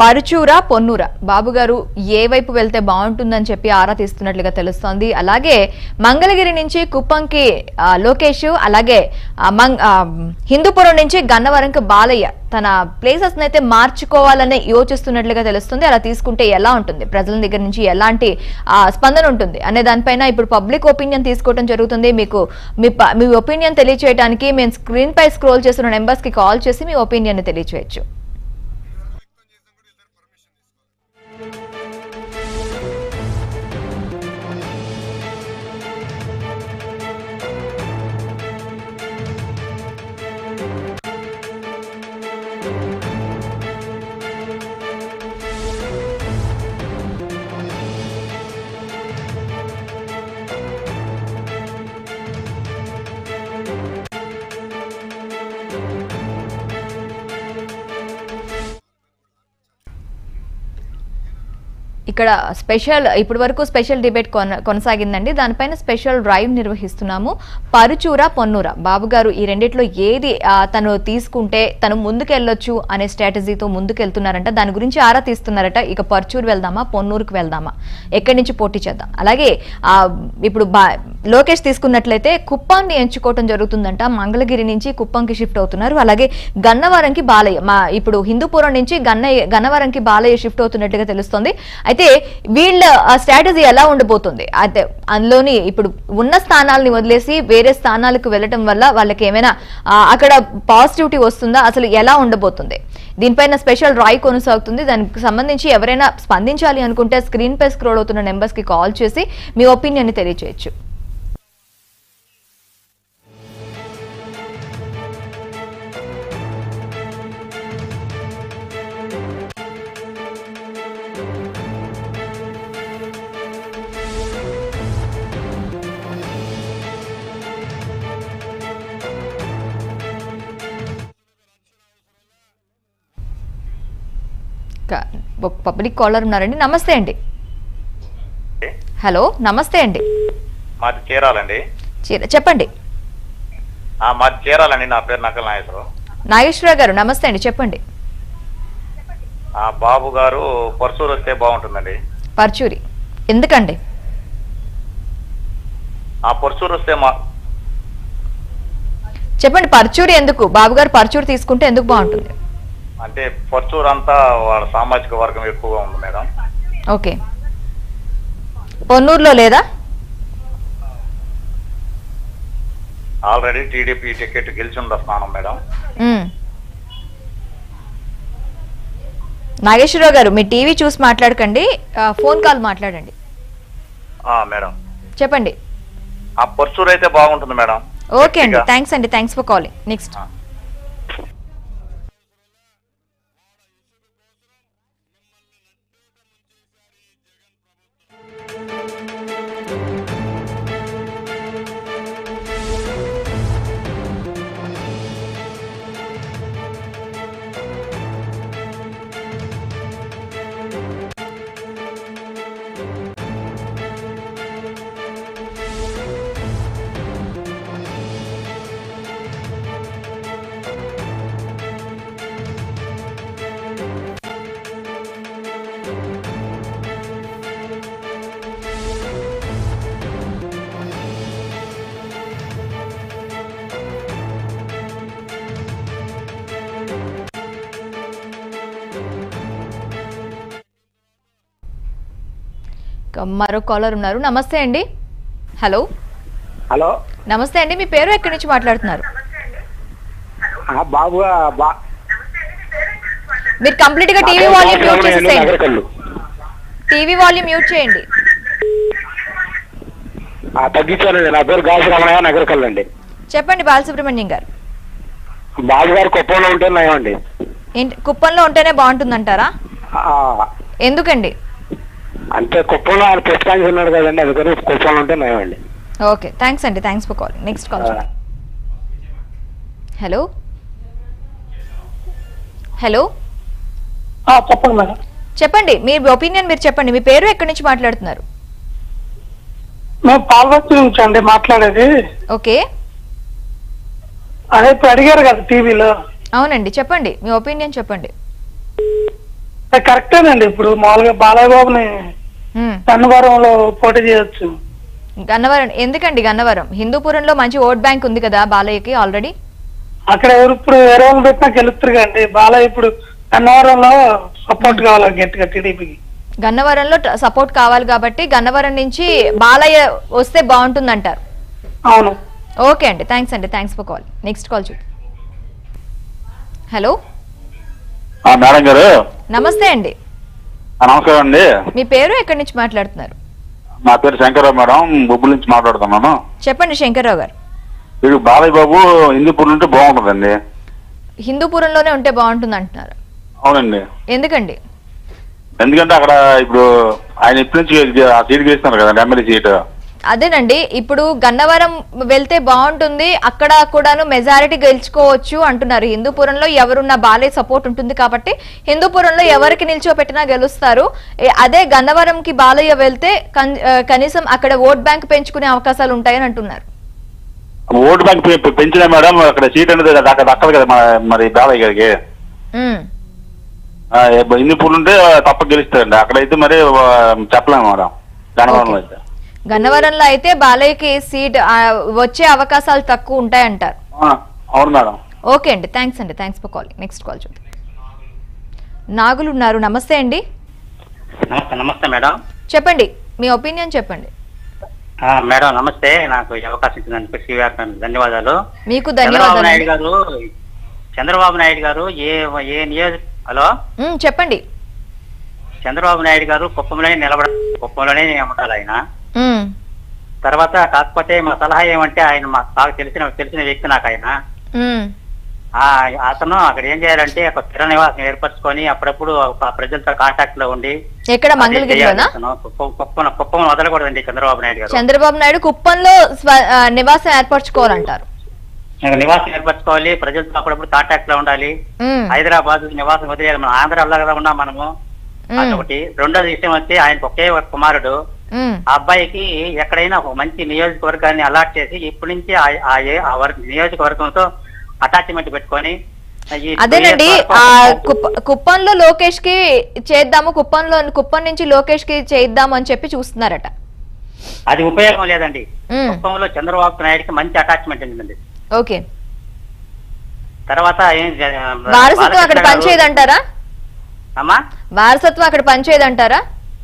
పరుచూరా పొన్నూరా బాబు గారు ఏ వైపు వెళ్తే బాగుంటుందని చెప్పి ఆరా తీస్తున్నట్లుగా తెలుస్తోంది అలాగే మంగళగిరి నుంచి కుప్పంకి ఆ, లోకేష్ అలాగే ఆ, మంగ్- ఆ, హిందూపురం నుంచి గన్నవరంకి బాలయ్య తన ప్లేసెస్ అయితే మార్చుకోవాలని యోచిస్తున్నట్లుగా తెలుస్తుంది అలా తీసుకుంటే ఎలా ఉంటుంది ప్రజల దగ్గర నుంచి ఎలాంటి ఆ, స్పందన ఉంటుంది అనే దానిపైన ఇప్పుడు పబ్లిక్ ఒపీనియన్ తీసుకోవడం జరుగుతుంది మీకు మీ ప- మీ ఒపీనియన్ తెలియచేయడానికి మేము స్క్రీన్ పై స్క్రోల్ చేస్తున్న నెంబర్స్ కి కాల్ చేసి మీ ఒపీనియన్ తెలియచేయచ్చు ఇక్కడ స్పెషల్ ఇప్పటి వరకు స్పెషల్ డిబేట్ కొన కొనసాగిందండి దానిపైన స్పెషల్ డ్రైవ్ నిర్వహిస్తున్నాము పరుచూర పొన్నూర బాబు గారు ఈ రెండిట్లో ఏది ఆ, తను తీసుకుంటే తను ముందుకెళ్ళొచ్చు అనే స్ట్రాటజీతో ముందుకెళ్తున్నారంట దాని గురించి ఆరా తీస్తున్నారట ఇక పరుచూరు వెళ్దామా పొన్నూరుకు వెళ్దామా ఎక్కడి నుంచి పోటీ చేద్దాం అలాగే ఆ, ఇప్పుడు బా లోకేష్ తీసుకున్నట్లయితే కుప్పాన్ని ఎంచుకోవటం జరుగుతుందంట మంగళగిరి నుంచి కుప్పంకి షిఫ్ట్ అవుతున్నారు అలాగే గన్నవరంకి బాలయ్య మా ఇప్పుడు హిందూపురం నుంచి గన్నయ్య గన్నవరంకి బాలయ్య షిఫ్ట్ అవుతున్నట్టుగా తెలుస్తోంది అయితే వీళ్ళ స్ట్రాటజీ ఎలా ఉండబోతుంది అయితే అందులోని ఇప్పుడు ఉన్న స్థానాలని వదిలేసి వేరే స్థానాలకు వెళ్ళటం వల్ల వాళ్ళకి ఏమైనా ఆ, అక్కడ పాజిటివిటీ వస్తుందా అసలు ఎలా ఉండబోతుంది దీనిపైన స్పెషల్ రాయ్ కొనసాగుతుంది దానికి సంబంధించి ఎవరైనా స్పందించాలి అనుకుంటే స్క్రీన్ పై స్క్రోల్ అవుతున్న నెంబర్స్ కి కాల్ చేసి మీ ఒపీనియన్ ని తెలియజేయచ్చు క- ఒక పబ్లిక్ కాలర్ ఉన్నారండి నమస్తే అండి హలో నమస్తే అండి మాది చీరాలండి చీర- చెప్పండి ఆ, మాది చీరాలండి నా పేరు నకల్ నాగేశ్వరరావు నాగేశ్వరరావు గారు నమస్తే అండి చెప్పండి ఆ బాబు గారు పర్సూరు వస్తే బాగుంటుందండి పర్చూరి ఎందుకండి ఆ పర్సూరు వస్తే మా చెప్పండి పర్చూరి ఎందుకు బాబు గారు పర్చూరి తీసుకుంటే ఎందుకు బాగుంటుంది అంటే పర్సూరు అంతా వాళ్ళ సామాజిక వర్గం ఎక్కువగా ఉంది మేడం ఓకే పొన్నూరులో లేదా ఆల్రెడీ టీడీపీ టికెట్ గెలిచి ఉండ స్థానం మేడం మ్మ్. నాగేశ్వరరావు గారు మీ టీవీ చూసి మాట్లాడకండి ఆ, ఫోన్ కాల్ మాట్లాడండి ఆ, మేడం చెప్పండి ఆ పర్సూరు అయితే బాగుంటుంది మేడం ఓకే అండి గట్టిగా. థ్యాంక్స్ అండి థ్యాంక్స్ ఫర్ కాలింగ్ నెక్స్ట్ ఆ. ఇక మరో కాలర్ ఉన్నారు నమస్తే అండి హలో హలో నమస్తే అండి మీ పేరు ఎక్కడి నుంచి మాట్లాడుతున్నారు ఆ బాబుగా బా మీరు కంప్లీట్ గా టీవీ వాల్యూమ్ మ్యూట్ చేసేసేయండి నగరకల్లు టీవీ వాల్యూమ్ మ్యూట్ చేయండి ఆ తగ్గించానండి నా పేరు గాజు రమణయ్య నగరకల్లు అండి చెప్పండి బాలసుబ్రహ్మణ్యం గారు బాబు గారు కుప్పంలో ఉంటే నయమండి ఏంటి కుప్పంలో ఉంటేనే బాగుంటుందంటారా ఆ, ఎందుకండి అంటే కుప్పంలో ఆయన పుస్తకానికి ఉన్నాడు కదండి అందుకని కుప్పంలో ఉంటే నయమండి ఓకే థ్యాంక్స్ అండి thanks for calling next call ఆ, హలో హలో చెప్పండి మేడం చెప్పండి మీ ఒపీనియన్ మీరు చెప్పండి మీ పేరు ఎక్కడి నుంచి మాట్లాడుతున్నారు మేము పాల్వచ్చి నుంచి అండి మాట్లాడేది ఓకే అదే ఇప్పుడు అడిగారు కదా టీవీలో అవునండి చెప్పండి మీ ఒపీనియన్ చెప్పండి కరెక్టేనండి ఇప్పుడు మామూలుగా బాలయ్య బాబుని ఉమ్. గన్నవరంలో పోటీ చేయొచ్చు గన్నవరం ఎందుకండి గన్నవరం హిందూపురంలో మంచి ఓట్ బ్యాంక్ ఉంది కదా బాలయ్యకి ఆల్రెడీ అక్కడ ఎవరు ఇప్పుడు వేరే వాళ్ళు పెట్టినా గెలుస్తారు కండి బాలయ్య ఇప్పుడు గన్నవరంలో సపోర్ట్ కావాలి గట్టిగా టీడీపీకి గన్నవరంలో సపోర్ట్ కావాలి కాబట్టి గన్నవరం నుంచి బాలయ్య వస్తే బాగుంటుంది అంటారు అవును ఓకే అండి థ్యాంక్స్ అండి thanks for call next call చూద్దాం హలో ఆ, మేడం గారు నమస్తే అండి ఆ, నమస్కారం అండి మీ పేరు ఎక్కడి నుంచి మాట్లాడుతున్నారు నా పేరు శంకర్రావు మేడం బొబ్బుల నుంచి మాట్లాడుతున్నాను చెప్పండి శంకర్రావు గారు ఇది బాలయ్య బాబు హిందూపూర్ నుండి బాగుంటుందండి హిందూపురంలోనే ఉంటే బాగుంటుంది అంటున్నారు అవునండి ఎందుకండి ఎందుకంటే అక్కడ ఇప్పుడు ఆయన ఇప్పటి నుంచి ఆ సీట్ గెలుస్తున్నారు కదండి ఎమ్మెల్యే సీట్ అదేనండి ఇప్పుడు గన్నవరం వెళ్తే బాగుంటుంది అక్కడ కూడాను మెజారిటీ గెలుచుకోవచ్చు అంటున్నారు హిందూపురంలో ఎవరున్న బాలయ్య సపోర్ట్ ఉంటుంది కాబట్టి హిందూపురంలో ఎవరికి నిల్చోపెట్టినా గెలుస్తారు ఏ, అదే గన్నవరంకి బాలయ్య వెళ్తే కన్- ఆ, కనీసం అక్కడ ఓట్ బ్యాంక్ పెంచుకునే అవకాశాలు ఉంటాయని అంటున్నారు ఓటు బ్యాంక్ పె- పె- పెంచినా మేడం అక్కడ సీట్ అనేది అక్కడ దక్కదు కదా మన- మరి బాలయ్య గారికి ఉమ్, ఆ, ఏ- హిందూపూర్ నుండి తప్ప గెలుస్తారండి అక్కడైతే మరి ఆ, చెప్పలేము మేడం గణవరంలో అయితే గన్నవరంలో అయితే బాలయ్యకి సీట్ ఆ, వచ్చే అవకాశాలు తక్కువ ఉంటాయంటారు ఆ, అవును మేడం ఓకే అండి థ్యాంక్స్ అండి thanks for calling next call చూద్దాం నాగులు ఉన్నారు నమస్తే అండి నమస్తే నమస్తే మేడం చెప్పండి మీ ఒపీనియన్ చెప్పండి ఆ, మేడం నమస్తే నాకు ఈ అవకాశం ఇచ్చినందుకు శ్రీవారి ధన్యవాదాలు మీకు చంద్రబాబు నాయుడు ధన్యవాదాలు గారు చంద్రబాబు నాయుడు గారు ఏ ఏ నియోజక హలో ఉమ్, చెప్పండి చంద్రబాబు నాయుడు గారు కుప్పంలోనే నిలబడ కుప్పంలోనే ఉండాలి ఆయన ఉమ్, తర్వాత కాకపోతే మా సలహా ఏమంటే ఆయన మాకు బాగా తెలిసిన తెలిసిన వ్యక్తి నాకు ఆయన ఉమ్, ఆ అతను అక్కడ ఏం చేయాలంటే ఒక స్థిర నివాసం ఏర్పరచుకొని అప్పుడప్పుడు ఒక ప్రజలతో కాంటాక్ట్ లో ఉండి ఎక్కడ అదే మంగళగిరిలోనా చేయాలి అతను. కుప్పం కుప్పం కుప్పం వదలకూడదండి చంద్రబాబు నాయుడు గారు చంద్రబాబు నాయుడు కుప్పంలో స్వ- ఆ, నివాసం ఏర్పరచుకోవాలంటారు ఇంకా నివాసం ఏర్పరచుకోవాలి ప్రజలతో అప్పుడప్పుడు కాంటాక్ట్ లో ఉండాలి ఉమ్, హైదరాబాద్ నివాసం వదిలేదు మనం ఆంధ్రాలో కదా ఉన్నాం మనము ఉమ్, అదొకటి రెండోది విషయం వచ్చి ఆయనకు ఒకే ఒక కుమారుడు ఉమ్, ఆ అబ్బాయికి ఎక్కడైనా ఒక మంచి నియోజకవర్గాన్ని అలాట్ చేసి ఇప్పటి నుంచి ఆ- ఆ ఏ- ఆ వర్గ నియోజకవర్గంతో అటాచ్మెంట్ పెట్టుకొని ఈ అదేనండి వరకు ఆ కుప్ప కుప్పంలో లోకేష్ కి చేద్దాము కుప్పంలో కుప్పం నుంచి లోకేష్ కి చేద్దాము అని చెప్పి చూస్తున్నారట అది ఉపయోగం లేదండి ఉమ్, కుప్పంలో చంద్రబాబు నాయుడుకి మంచి అటాచ్మెంట్ ఉందండి ఓకే తర్వాత ఏం జ- వారసత్వం అక్కడ బాలకృష్ణ గారు- పనిచేయదంటారా అమ్మా వారసత్వం అక్కడ పనిచేయదంటారా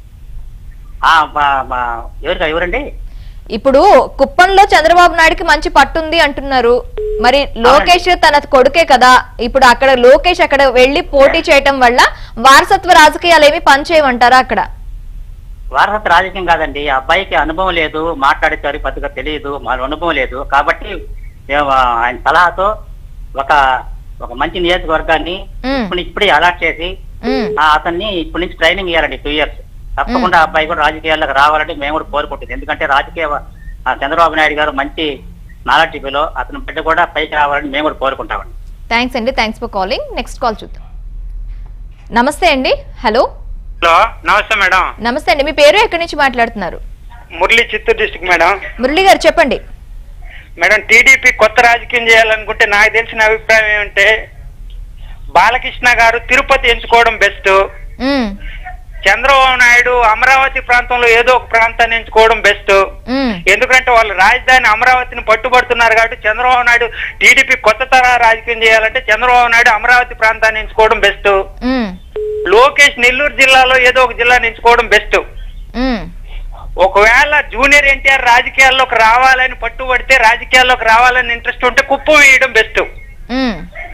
ఆ, బా- బా- ఎవరు ఎవరండి ఇప్పుడు కుప్పంలో చంద్రబాబు నాయుడుకి మంచి పట్టుంది అంటున్నారు మరి లోకేష్ తన కొడుకే కదా ఇప్పుడు అక్కడ లోకేష్ అక్కడ వెళ్లి పోటీ చేయటం వల్ల వారసత్వ రాజకీయాలు ఏమి పనిచేయమంటారా అక్కడ వారసత్వ రాజకీయం కాదండి ఆ అబ్బాయికి అనుభవం లేదు మాట్లాడేసారు పెద్దగా తెలియదు మన అనుభవం లేదు కాబట్టి ఏ- ఆయన సలహాతో ఒక ఒక మంచి నియోజకవర్గాన్ని ఉమ్, ఇప్పుడు ఇప్పుడే అలాట్ చేసి ఉమ్, ఆ అతన్ని ఇప్పటి నుంచి ట్రైనింగ్ ఇవ్వాలండి టూ ఇయర్స్ తప్పకుండా ఆ అబ్బాయి కూడా రాజకీయాల్లోకి రావాలంటే మేము కూడా కోరుకుంటుంది ఎందుకంటే రాజకీయ ఆ చంద్రబాబు నాయుడు గారు మంచి నాలెడ్జ్ బిలో అతని బిడ్డ కూడా పైకి రావాలని మేము కూడా కోరుకుంటామండి థ్యాంక్స్ అండి thanks for calling next call చూద్దాం నమస్తే అండి హలో హలో నమస్తే మేడం నమస్తే అండి మీ పేరు ఎక్కడి నుంచి మాట్లాడుతున్నారు మురళి చిత్తూరు డిస్టిక్ మేడం మురళి గారు చెప్పండి మేడం టీడీపీ కొత్త రాజకీయం చేయాలనుకుంటే నాకు తెలిసిన అభిప్రాయం ఏమంటే బాలకృష్ణ గారు తిరుపతి ఎంచుకోవడం బెస్ట్ ఉమ్, చంద్రబాబు నాయుడు అమరావతి ప్రాంతంలో ఏదో ఒక ప్రాంతాన్ని ఎంచుకోవడం బెస్ట్ ఉమ్, ఎందుకంటే వాళ్ళు రాజధాని అమరావతిని పట్టుబడుతున్నారు కాబట్టి చంద్రబాబు నాయుడు టీడీపీ కొత్త తరహా రాజకీయం చేయాలంటే చంద్రబాబు నాయుడు అమరావతి ప్రాంతాన్ని ఎంచుకోవడం బెస్ట్ ఉమ్, లోకేష్ నెల్లూరు జిల్లాలో ఏదో ఒక జిల్లాని ఎంచుకోవడం బెస్ట్ ఉమ్, ఒకవేళ జూనియర్ ఎన్టీఆర్ రాజకీయాల్లోకి రావాలని పట్టుబడితే రాజకీయాల్లోకి రావాలని ఇంట్రెస్ట్ ఉంటే కుప్పం వేయడం బెస్ట్ ఉమ్,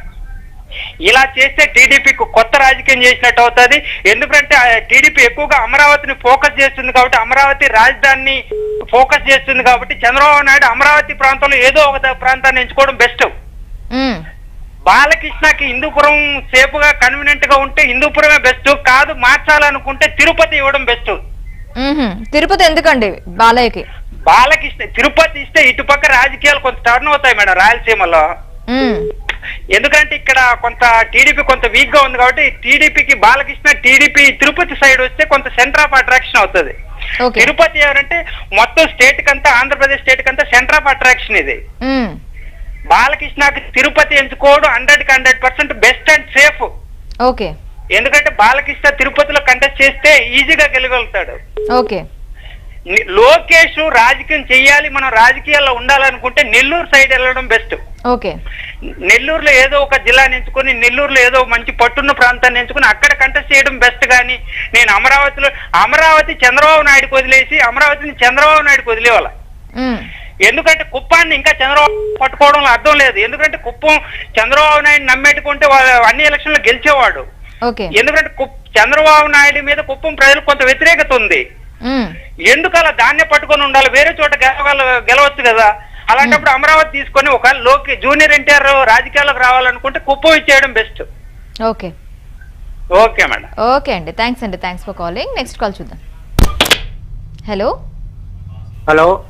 ఇలా చేస్తే టీడీపీకి కొత్త రాజకీయం చేసినట్టు అవుతుంది ఎందుకంటే టీడీపీ ఎక్కువగా అమరావతిని ఫోకస్ చేస్తుంది కాబట్టి అమరావతి రాజధానిని ఫోకస్ చేస్తుంది కాబట్టి చంద్రబాబు నాయుడు అమరావతి ప్రాంతంలో ఏదో ఒక ద- ప్రాంతాన్ని ఎంచుకోవడం బెస్ట్ ఉమ్, బాలకృష్ణకి హిందూపురం సేఫ్గా కన్వీనియంట్ గా ఉంటే హిందూపురమే బెస్ట్ కాదు మార్చాలనుకుంటే తిరుపతి ఇవ్వడం బెస్ట్ ఉహుం. తిరుపతి ఎందుకండి బాలయ్యకి బాలకృష్ణ తిరుపతి ఇస్తే ఇటుపక్క రాజకీయాలు కొంత టర్న్ అవుతాయి మేడం రాయలసీమలో ఉమ్, ఎందుకంటే ఇక్కడ కొంత టీడీపీ కొంత వీక్ గా ఉంది కాబట్టి టీడీపీకి బాలకృష్ణ టీడీపీ తిరుపతి సైడ్ వస్తే కొంత సెంటర్ ఆఫ్ అట్రాక్షన్ అవుతుంది ఓకే తిరుపతి ఎవరంటే మొత్తం స్టేట్ కంతా ఆంధ్రప్రదేశ్ స్టేట్ కంతా సెంటర్ ఆఫ్ అట్రాక్షన్ ఇది ఉమ్, బాలకృష్ణకి తిరుపతి ఎంచుకోవడం హండ్రెడ్ కి hundred percent best and safe okay ఎందుకంటే బాలకృష్ణ తిరుపతిలో కంటెస్ట్ చేస్తే ఈజీగా గెలగలుగుతాడు ఓకే ని- లోకేష్ రాజకీయం చెయ్యాలి మనం రాజకీయాల్లో ఉండాలనుకుంటే నెల్లూరు సైడ్ వెళ్ళడం బెస్ట్ ఓకే నెల్లూరులో ఏదో ఒక జిల్లాని ఎంచుకొని నెల్లూరులో ఏదో మంచి పట్టున్న ప్రాంతాన్ని ఎంచుకొని అక్కడ కంటెస్ట్ చేయడం బెస్ట్ కానీ నేను అమరావతిలో అమరావతి చంద్రబాబు నాయుడుకి వదిలేసి అమరావతిని చంద్రబాబు నాయుడుకి వదిలేవాళ్ళ ఉమ్, ఎందుకంటే కుప్పాన్ని ఇంకా చంద్రబాబు పట్టుకోవడంలో అర్థం లేదు ఎందుకంటే కుప్పం చంద్రబాబు నాయుడు నమ్మేట్టుకుంటే వాళ్ళు అన్ని ఎలక్షన్లు గెలిచేవాడు ఓకే ఎందుకంటే కుప్- చంద్రబాబు నాయుడు మీద కుప్పం ప్రజలకు కొంత వ్యతిరేకత ఉంది ఉమ్, ఎందుకు అలా దాన్నే పట్టుకొని ఉండాలి వేరే చోట గెలవాల గెలవచ్చు కదా అలాంటప్పుడు అమరావతి తీసుకొని ఒక లోకి జూనియర్ ఎన్టీఆర్ రాజకీయాలకు రావాలనుకుంటే కుప్పం ఇచ్చేయడం best okay okay madam okay అండి థ్యాంక్స్ అండి thanks for calling next call చూద్దాం హలో హలో